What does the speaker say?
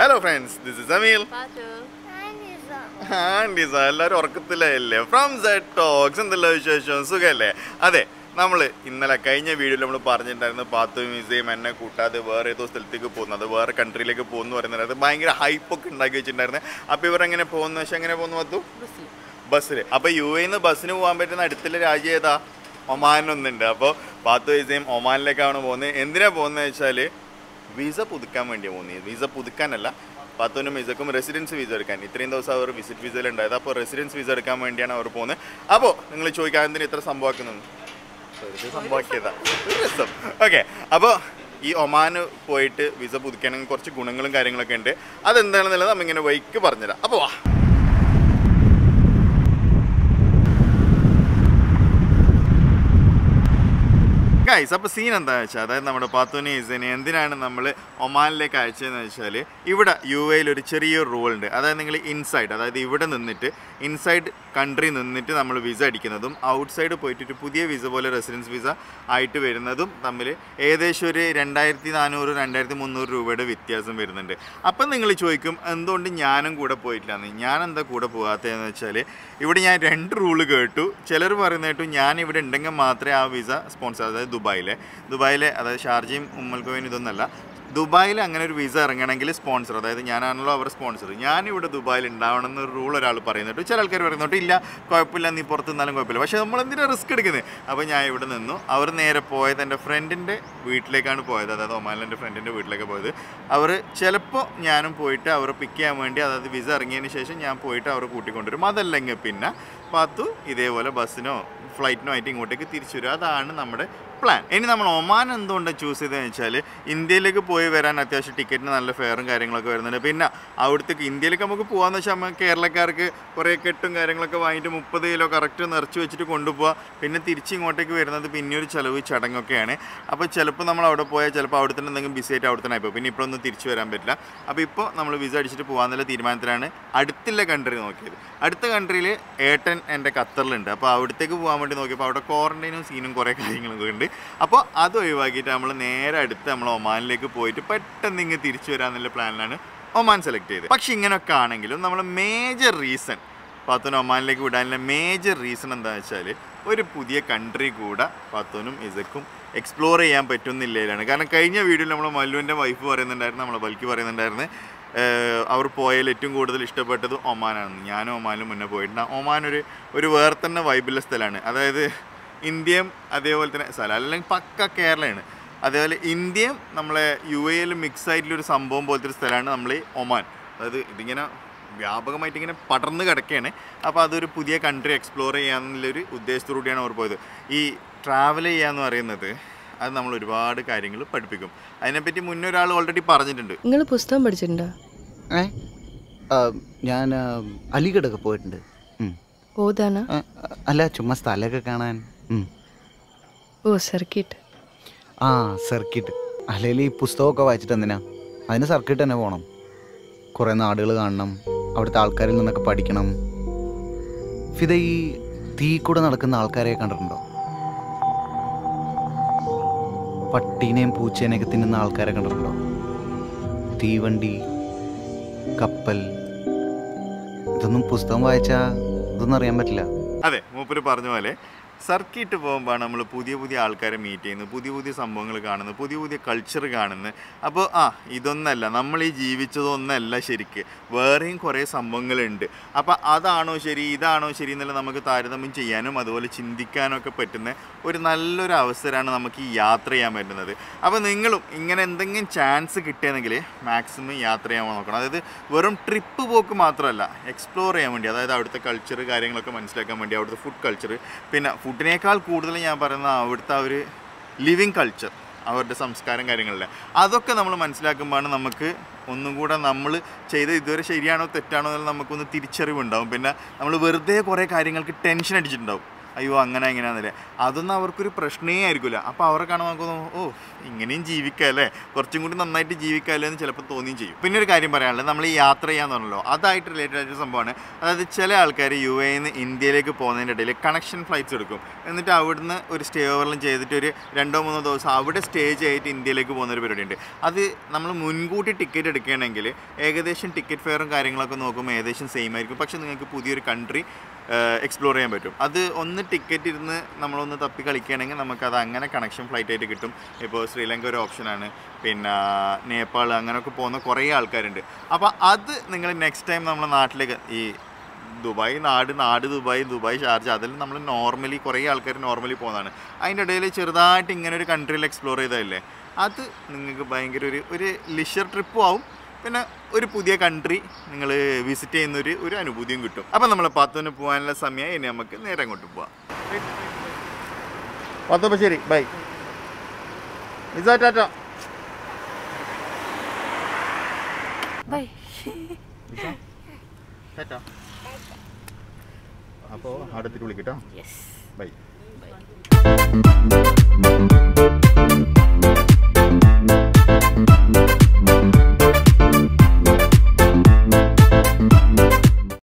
Hello friends this is അമീൽ പാച്ചു ആൻഡീസ എല്ലാവരും ഉറക്കത്തിലല്ലേ ഫ്രം സെറ്റ് ടോക്സ് എന്തെല്ലാം വിശേഷം സുഖല്ലേ അതെ നമ്മൾ ഇന്നലെ കഴിഞ്ഞ വീഡിയോയിൽ നമ്മൾ പറഞ്ഞിട്ടുണ്ടായിരുന്നു പാത്തു മ്യൂസിയം എന്നെ കൂട്ടാതെ വേറെ ഏതോ സ്ഥലത്തേക്ക് പോകുന്നു അത് വേറെ കൺട്രിയിലേക്ക് പോകുന്നു പറയുന്നത് ഭയങ്കര ഹൈപ്പൊക്കെ ഉണ്ടാക്കി വെച്ചിട്ടുണ്ടായിരുന്നു അപ്പോൾ ഇവർ എങ്ങനെ പോകുന്നു പക്ഷെ എങ്ങനെ പോകുന്നു പത്തു ബസ്സിൽ ബസ്സിൽ അപ്പോൾ യു എന്ന് ബസ്സിന് പോകാൻ പറ്റുന്ന അടുത്തുള്ള രാജ്യം ഏതാ ഒമാനൊന്നുണ്ട് അപ്പോൾ പാത്തു മ്യൂസിയം ഒമാനിലേക്കാണ് പോകുന്നത് എന്തിനാ പോകുന്നത് വെച്ചാൽ വിസ പുതുക്കാൻ വേണ്ടിയാണ് പോകുന്നത് വിസ പുതുക്കാനല്ല പത്തോനും വിസക്കും റെസിഡൻസ് വിസ എടുക്കാൻ ഇത്രയും ദിവസം അവർ വിസിറ്റ് വിസയിൽ ഉണ്ടായത് അപ്പോൾ റെസിഡൻസ് വിസ എടുക്കാൻ വേണ്ടിയാണ് അവർ പോകുന്നത് അപ്പോൾ നിങ്ങൾ ചോദിക്കാൻ എന്തിനാ ഇത്ര സംഭവിക്കുന്നത് വെറുതെ സംഭവിക്കിയതാ ഒരു രസം ഓക്കെ അപ്പോൾ ഈ ഒമാന് പോയിട്ട് വിസ പുതുക്കണമെങ്കിൽ കുറച്ച് ഗുണങ്ങളും കാര്യങ്ങളൊക്കെ ഉണ്ട് അതെന്താണെന്നുള്ളത് നമ്മിങ്ങനെ വൈക്ക് പറഞ്ഞുതരാം അപ്പോൾ വാ ഗൈസ് അപ്പോൾ സീൻ എന്താണെന്ന് വെച്ചാൽ അതായത് നമ്മുടെ പാത്തുനി ഇസനെ എന്തിനാണ് നമ്മൾ ഒമാനിലേക്ക് അയച്ചതെന്ന് വെച്ചാൽ ഇവിടെ യു എയിൽ ഒരു ചെറിയൊരു റൂൾ ഉണ്ട് അതായത് നിങ്ങൾ ഇൻസൈഡ് അതായത് ഇവിടെ നിന്നിട്ട് ഇൻസൈഡ് കൺട്രി നിന്നിട്ട് നമ്മൾ വിസ അടിക്കുന്നതും ഔട്ട്സൈഡ് പോയിട്ട് ഒരു പുതിയ വിസ പോലെ റെസിഡൻസ് വിസ ആയിട്ട് വരുന്നതും തമ്മിൽ ഏകദേശം ഒരു രണ്ടായിരത്തി നാനൂറ് രണ്ടായിരത്തി മുന്നൂറ് രൂപയുടെ വ്യത്യാസം വരുന്നുണ്ട് അപ്പം നിങ്ങൾ ചോദിക്കും എന്തുകൊണ്ട് ഞാനും കൂടെ പോയിട്ടില്ലാന്ന് ഞാൻ എന്താ കൂടെ പോകാത്തതെന്ന് വെച്ചാൽ ഇവിടെ ഞാൻ രണ്ട് റൂള് കേട്ടു ചിലർ പറയുന്ന കേട്ടു ഞാൻ ഇവിടെ ഉണ്ടെങ്കിൽ മാത്രമേ ആ വിസ സ്പോൺസർ അതായത് ദുബായിലെ ദുബായിലെ അതായത് ഷാർജയും ഉമ്മൽക്കോയും ഇതൊന്നല്ല ദുബായിൽ അങ്ങനെ ഒരു വിസ ഇറങ്ങണമെങ്കിൽ സ്പോൺസർ അതായത് ഞാനാണല്ലോ അവർ സ്പോൺസർ ഞാനിവിടെ ദുബായിൽ ഉണ്ടാവണം എന്നൊരു റൂൾ ഒരാൾ പറയുന്നുണ്ട് ചില ആൾക്കാർ പറയുന്നുണ്ട് ഇല്ല കുഴപ്പമില്ല നീ പുറത്ത് നിന്നാലും കുഴപ്പമില്ല പക്ഷേ നമ്മൾ എന്തിനാണ് റിസ്ക് എടുക്കുന്നത് അപ്പോൾ ഞാൻ ഇവിടെ നിന്നു അവർ നേരെ പോയത് എൻ്റെ ഫ്രണ്ടിൻ്റെ വീട്ടിലേക്കാണ് പോയത് അതായത് ഒമാനിൽ എൻ്റെ ഫ്രണ്ടിൻ്റെ വീട്ടിലേക്ക് പോയത് അവർ ചിലപ്പോൾ ഞാനും പോയിട്ട് അവരെ പിക്ക് ചെയ്യാൻ വേണ്ടി അതായത് വിസ ഇറങ്ങിയതിന് ശേഷം ഞാൻ പോയിട്ട് അവരെ കൂട്ടിക്കൊണ്ടുവരും അതല്ലെങ്കിൽ പിന്നെ പത്തു ഇതേപോലെ ബസ്സിനോ ഫ്ലൈറ്റിനോ ആയിട്ട് ഇങ്ങോട്ടേക്ക് തിരിച്ചു വരും അതാണ് നമ്മുടെ പ്ലാൻ ഇനി നമ്മൾ ഒമാൻ എന്തുകൊണ്ടാണ് ചൂസ് ചെയ്തതെന്ന് വെച്ചാൽ ഇന്ത്യയിലേക്ക് പോയി വരാൻ അത്യാവശ്യം ടിക്കറ്റിന് നല്ല ഫെയറും കാര്യങ്ങളൊക്കെ വരുന്നുണ്ട് പിന്നെ അവിടുത്തേക്ക് ഇന്ത്യയിലേക്ക് നമുക്ക് പോകാമെന്ന് വെച്ചാൽ നമുക്ക് കേരളക്കാർക്ക് കുറേ കെട്ടും കാര്യങ്ങളൊക്കെ വാങ്ങിയിട്ട് മുപ്പത് കിലോ കറക്റ്റ് നിറച്ച് വെച്ചിട്ട് കൊണ്ടുപോകാം പിന്നെ തിരിച്ച് ഇങ്ങോട്ടേക്ക് വരുന്നത് പിന്നെ ഒരു ചിലവ് ചടങ്ങൊക്കെയാണ് അപ്പോൾ ചിലപ്പോൾ നമ്മൾ അവിടെ പോയാൽ ചിലപ്പോൾ അവിടെ തന്നെ എന്തെങ്കിലും ബിസി ആയിട്ട് അവിടെ തന്നെ ആയിപ്പോൾ പിന്നെ ഇപ്പോഴൊന്നും തിരിച്ചു വരാൻ പറ്റില്ല അപ്പോൾ ഇപ്പോൾ നമ്മൾ വിസ അടിച്ചിട്ട് പോകാമെന്നുള്ള തീരുമാനത്തിലാണ് അടുത്തുള്ള കൺട്രി നോക്കിയത് അടുത്ത കൺട്രിയിൽ ഏട്ടൻ എൻ്റെ ഖത്തറിലുണ്ട് അപ്പോൾ അവിടത്തേക്ക് പോകാൻ വേണ്ടി നോക്കിയപ്പോൾ അവിടെ ക്വാറൻറ്റൈനും സീനും കുറേ കാര്യങ്ങളൊക്കെ ഉണ്ട് അപ്പോൾ അത് ഒഴിവാക്കിയിട്ട് നമ്മൾ നേരെ അടുത്ത് നമ്മൾ ഒമാനിലേക്ക് പോയിട്ട് പെട്ടെന്ന് ഇങ്ങ് തിരിച്ചു വരാമെന്നുള്ള പ്ലാനിലാണ് ഒമാൻ സെലക്ട് ചെയ്തത് പക്ഷെ ഇങ്ങനെയൊക്കെ ആണെങ്കിലും നമ്മൾ മേജർ റീസൺ പാത്തോനും ഒമാനിലേക്ക് വിടാനുള്ള മേജർ റീസൺ എന്താണെന്ന് വെച്ചാൽ ഒരു പുതിയ കൺട്രി കൂടെ പാത്തോനും ഇസക്കും എക്സ്പ്ലോർ ചെയ്യാൻ പറ്റുന്നില്ലാണ് കാരണം കഴിഞ്ഞ വീഡിയോയിൽ നമ്മൾ മല്ലുവിൻ്റെ വൈഫ് പറയുന്നുണ്ടായിരുന്നു നമ്മളെ ബൽക്കി പറയുന്നുണ്ടായിരുന്നു ഏഹ് അവർ പോയതിൽ ഏറ്റവും കൂടുതൽ ഇഷ്ടപ്പെട്ടത് ഒമാനാണ് ഞാനും ഒമാനിലും മുന്നേ പോയിട്ടുണ്ട് ഒമാൻ ഒരു ഒരു വേറെ തന്നെ വൈബുള്ള സ്ഥലമാണ് അതായത് ഇന്ത്യയും അതേപോലെ തന്നെ സ്ഥലം അല്ലെങ്കിൽ പക്ക കേരളമാണ് അതേപോലെ ഇന്ത്യയും നമ്മളെ യു എയിൽ മിക്സ് ആയിട്ടുള്ളൊരു സംഭവം പോലത്തെ ഒരു സ്ഥലമാണ് നമ്മൾ ഈ ഒമാൻ അതായത് ഇതിങ്ങനെ വ്യാപകമായിട്ട് ഇങ്ങനെ പടർന്ന് കിടക്കുകയാണ് അപ്പോൾ അതൊരു പുതിയ കൺട്രി എക്സ്പ്ലോർ ചെയ്യാന്നുള്ളൊരു ഉദ്ദേശത്തോടുകൂടിയാണ് അവർ പോയത് ഈ ട്രാവൽ ചെയ്യാന്ന് പറയുന്നത് അത് നമ്മൾ ഒരുപാട് കാര്യങ്ങൾ പഠിപ്പിക്കും അതിനെപ്പറ്റി മുന്നേ ഒരാൾ ഓൾറെഡി പറഞ്ഞിട്ടുണ്ട് നിങ്ങൾ പുസ്തകം പഠിച്ചിട്ടുണ്ടോ ഏ ആ, ഞാൻ ആ, അലിഗഡൊക്കെ പോയിട്ടുണ്ട് ഉം. ഓതാണ് ആ, അല്ല ചുമ്മാ സ്ഥലമൊക്കെ കാണാൻ ഉം. ഓ സർക്കിട്ട് ആ സർക്കിട്ട് അല്ലെങ്കിൽ ഈ പുസ്തകമൊക്കെ വായിച്ചിട്ട് എന്തിനാ അതിന് സർക്കിട്ട് തന്നെ പോകണം കുറേ നാടുകൾ കാണണം അവിടുത്തെ ആൾക്കാരിൽ നിന്നൊക്കെ പഠിക്കണം ഫിദ ഈ തീ കൂടെ നടക്കുന്ന ആൾക്കാരെ കണ്ടിട്ടുണ്ടോ പട്ടീനെയും പൂച്ചേനെയൊക്കെ തിന്നുന്ന ആൾക്കാരെ കണ്ടിട്ടുണ്ടോ തീവണ്ടി കപ്പൽ ഇതൊന്നും പുസ്തകം വായിച്ചാൽ ഇതൊന്നും അറിയാൻ പറ്റില്ല അതെ മൂപ്പര് പറഞ്ഞ പോലെ സർക്കിട്ട് പോകുമ്പോൾ നമ്മൾ പുതിയ പുതിയ ആൾക്കാരെ മീറ്റ് ചെയ്യുന്നു പുതിയ പുതിയ സംഭവങ്ങൾ കാണുന്നു പുതിയ പുതിയ കൾച്ചർ കാണുന്നു അപ്പോൾ ആ ഇതൊന്നല്ല നമ്മൾ ഈ ജീവിച്ചതൊന്നല്ല ശരിക്ക് വേറെയും കുറേ സംഭവങ്ങളുണ്ട് അപ്പോൾ അതാണോ ശരി ഇതാണോ ശരി എന്നുള്ള നമുക്ക് താരതമ്യം ചെയ്യാനും അതുപോലെ ചിന്തിക്കാനും ഒക്കെ പറ്റുന്ന ഒരു നല്ലൊരു അവസരമാണ് നമുക്ക് ഈ യാത്ര ചെയ്യാൻ പറ്റുന്നത് അപ്പോൾ നിങ്ങളും ഇങ്ങനെ എന്തെങ്കിലും ചാൻസ് കിട്ടിയെങ്കിൽ മാക്സിമം യാത്ര ചെയ്യാൻ നോക്കണം അതായത് വെറും ട്രിപ്പ് പോക്ക് മാത്രമല്ല എക്സ്പ്ലോർ ചെയ്യാൻ വേണ്ടി അതായത് അവിടുത്തെ കൾച്ചർ കാര്യങ്ങളൊക്കെ മനസ്സിലാക്കാൻ വേണ്ടി അവിടുത്തെ ഫുഡ് കൾച്ചർ പിന്നെ ഫുഡിനേക്കാൾ കൂടുതൽ ഞാൻ പറയുന്ന അവിടുത്തെ ആ ഒരു ലിവിങ് കൾച്ചർ അവരുടെ സംസ്കാരം കാര്യങ്ങളിലെ അതൊക്കെ നമ്മൾ മനസ്സിലാക്കുമ്പോഴാണ് നമുക്ക് ഒന്നും കൂടെ നമ്മൾ ചെയ്ത് ഇതുവരെ ശരിയാണോ തെറ്റാണോ എന്ന് നമുക്കൊന്ന് തിരിച്ചറിവുണ്ടാവും പിന്നെ നമ്മൾ വെറുതെ കുറേ കാര്യങ്ങൾക്ക് ടെൻഷൻ അടിച്ചിട്ടുണ്ടാവും അയ്യോ അങ്ങനെ എങ്ങനെയാണെന്നില്ലേ അതൊന്നും അവർക്കൊരു പ്രശ്നമേ ആയിരിക്കില്ല അപ്പോൾ അവരെ കാണുമ്പോൾ നമുക്ക് തോന്നും ഓ ഇങ്ങനെയും ജീവിക്കാം അല്ലേ കുറച്ചും കൂടി നന്നായിട്ട് ജീവിക്കാമല്ലോ എന്ന് ചിലപ്പോൾ തോന്നുകയും ചെയ്യും പിന്നെ ഒരു കാര്യം പറയാനുള്ളത് നമ്മൾ ഈ യാത്ര ചെയ്യാന്ന് പറഞ്ഞല്ലോ അതായിട്ട് റിലേറ്റഡ് ആയിട്ടൊരു സംഭവമാണ് അതായത് ചില ആൾക്കാർ യു എയിൽ നിന്ന് ഇന്ത്യയിലേക്ക് പോകുന്നതിൻ്റെ ഇടയിൽ കണക്ഷൻ ഫ്ലൈറ്റ്സ് എടുക്കും എന്നിട്ട് അവിടുന്ന് ഒരു സ്റ്റേ ഓവറിലും ചെയ്തിട്ട് ഒരു രണ്ടോ മൂന്നോ ദിവസം അവിടെ സ്റ്റേ ചെയ്തിട്ട് ഇന്ത്യയിലേക്ക് പോകുന്ന ഒരു പരിപാടിയുണ്ട് അത് നമ്മൾ മുൻകൂട്ടി ടിക്കറ്റ് എടുക്കുകയാണെങ്കിൽ ഏകദേശം ടിക്കറ്റ് ഫെയറും കാര്യങ്ങളൊക്കെ നോക്കുമ്പോൾ ഏകദേശം സെയിം ആയിരിക്കും പക്ഷേ നിങ്ങൾക്ക് പുതിയൊരു കൺട്രി എക്സ്പ്ലോർ ചെയ്യാൻ പറ്റും അത് ഒന്ന് ടിക്കറ്റ് ഇരുന്ന് നമ്മളൊന്ന് തപ്പി കളിക്കുകയാണെങ്കിൽ നമുക്കത് അങ്ങനെ കണക്ഷൻ ഫ്ലൈറ്റ് ആയിട്ട് കിട്ടും ഇപ്പോൾ ശ്രീലങ്ക ഒരു ഓപ്ഷനാണ് പിന്നെ നേപ്പാൾ അങ്ങനെയൊക്കെ പോകുന്ന കുറേ ആൾക്കാരുണ്ട് അപ്പോൾ അത് നിങ്ങൾ നെക്സ്റ്റ് ടൈം നമ്മുടെ നാട്ടിലേക്ക് ഈ ദുബായ് നാട് നാട് ദുബായ് ദുബായ് ഷാർജ അതിൽ നമ്മൾ നോർമലി കുറേ ആൾക്കാർ നോർമലി പോകുന്നതാണ് അതിൻ്റെ ഇടയിൽ ചെറുതായിട്ട് ഇങ്ങനെ ഒരു കൺട്രിയിൽ എക്സ്പ്ലോർ ചെയ്തതല്ലേ അത് നിങ്ങൾക്ക് ഭയങ്കര ഒരു ഒരു ലിഷർ ട്രിപ്പും ആവും പിന്നെ ഒരു പുതിയ കൺട്രി നിങ്ങൾ വിസിറ്റ് ചെയ്യുന്ന ഒരു ഒരു അനുഭൂതിയും കിട്ടും അപ്പം നമ്മൾ പത്തുവിന് പോകാനുള്ള സമയമായി ഇനി നമുക്ക് നേരെ അങ്ങോട്ട് പോവാം പത്തപ്പം ശരി ബൈ ഇസാ ടാറ്റ ബൈ ടാറ്റ അപ്പോൾ അടുത്തിട്ട് വിളിക്കട്ടോ യെസ് ബൈ ബൈ